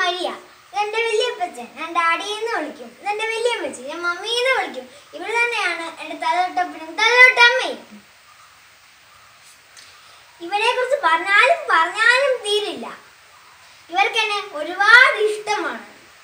Maria ഇതെന്റെ വലിയപ്പച്ചൻ ഞാൻ ഡാഡിയെന്ന് വിളിക്കും ഇതെന്റെ വലിയപ്പച്ചൻ ഞാൻ മമ്മിയെന്ന് വിളിക്കും ഇവർ തന്നെയാണ് എന്റെ തലതൊട്ടപ്പനും തലതൊട്ടമ്മയും ഇവരെ കുറിച്ച് പറഞ്ഞാലും പറഞ്ഞാലും തീരില്ല ഇവർക്ക് എന്നെ ഒരുപാട് ഇഷ്ടമാണ്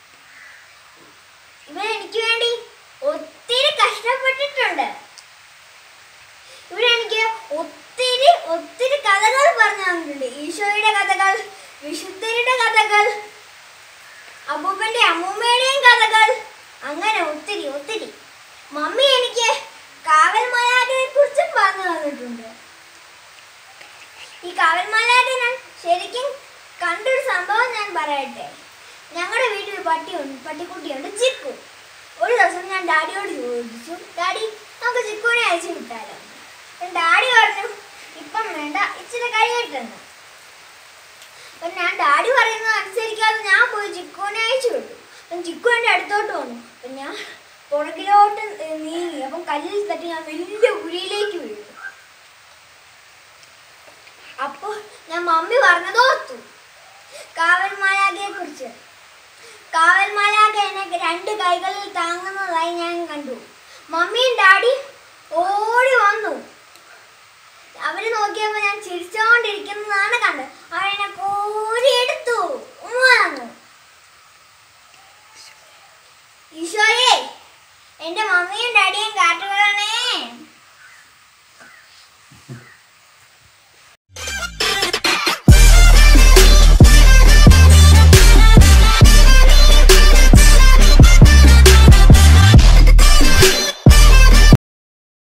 ഇവർ എനിക്ക് വേണ്ടി ഒത്തിരി കഷ്ടപ്പെട്ടിട്ടുണ്ട് ഇവരെനിക്ക് ഒത്തിരി ഒത്തിരി കഥകൾ പറഞ്ഞു തന്നിട്ടുണ്ട് ഈശോയുടെ കഥകൾ വിശുദ്ധരുടെ കഥകൾ അപ്പൂപ്പന്റെ അമ്മൂമ്മയുടെയും കഥകൾ അങ്ങനെ ഒത്തിരി ഒത്തിരി മമ്മി എനിക്ക് കാവൽ മലാഖയെ കുറിച്ചും പറഞ്ഞു തന്നിട്ടുണ്ട് ഈ കാവൽ മലാഖ ഞാൻ ശരിക്കും കണ്ടൊരു സംഭവം ഞാൻ പറയട്ടെ ഞങ്ങളുടെ വീട്ടിൽ പട്ടിയുണ്ട് പട്ടിക്കുട്ടിയുണ്ട് ചിക്കു ഒരു ദിവസം ഞാൻ ഡാഡിയോട് ചോദിച്ചു ഡാഡി നമുക്ക് ചിക്കുവിനെ അയച്ചു വിട്ടാലോ അപ്പം ഡാഡി പറഞ്ഞു ഇപ്പം വേണ്ട ഇച്ചിരി കഴിയട്ടെന്ന് അപ്പം ഞാൻ ഡാഡി പറയുന്നത് അനുസരിക്കാതെ ഞാൻ പോയി ചിക്കുവിനെ അയച്ചു വിട്ടു അപ്പം ചിക്കു എൻ്റെ അടുത്തോട്ട് വന്നു അപ്പം ഞാൻ പുറകിലോട്ട് ഏ, നീങ്ങി അപ്പം കല്ലിൽ തട്ടി ഞാൻ വലിയ കുഴിയിലേക്ക് വീണു അപ്പോൾ ഞാൻ മമ്മി പറഞ്ഞത് ഓർത്തു കാവൽ മാലാഖയെ കുറിച്ച് കാവൽ മാലാഖ എന്നെ രണ്ട് കൈകളിൽ താങ്ങുന്നതായി ഞാൻ കണ്ടു മമ്മിയും ഡാഡിയും ഓടി വന്നു അവര് നോക്കിയപ്പോൾ ഞാൻ ചിരിച്ചോണ്ടിരിക്കുന്നതാണ് കണ്ടത് അവരെന്നെ കോരിയെടുത്തു ഉമ്മ തന്നു ഈശോയെ എന്റെ മമ്മിയും ഡാഡിയും കാട്ടുകളാണേ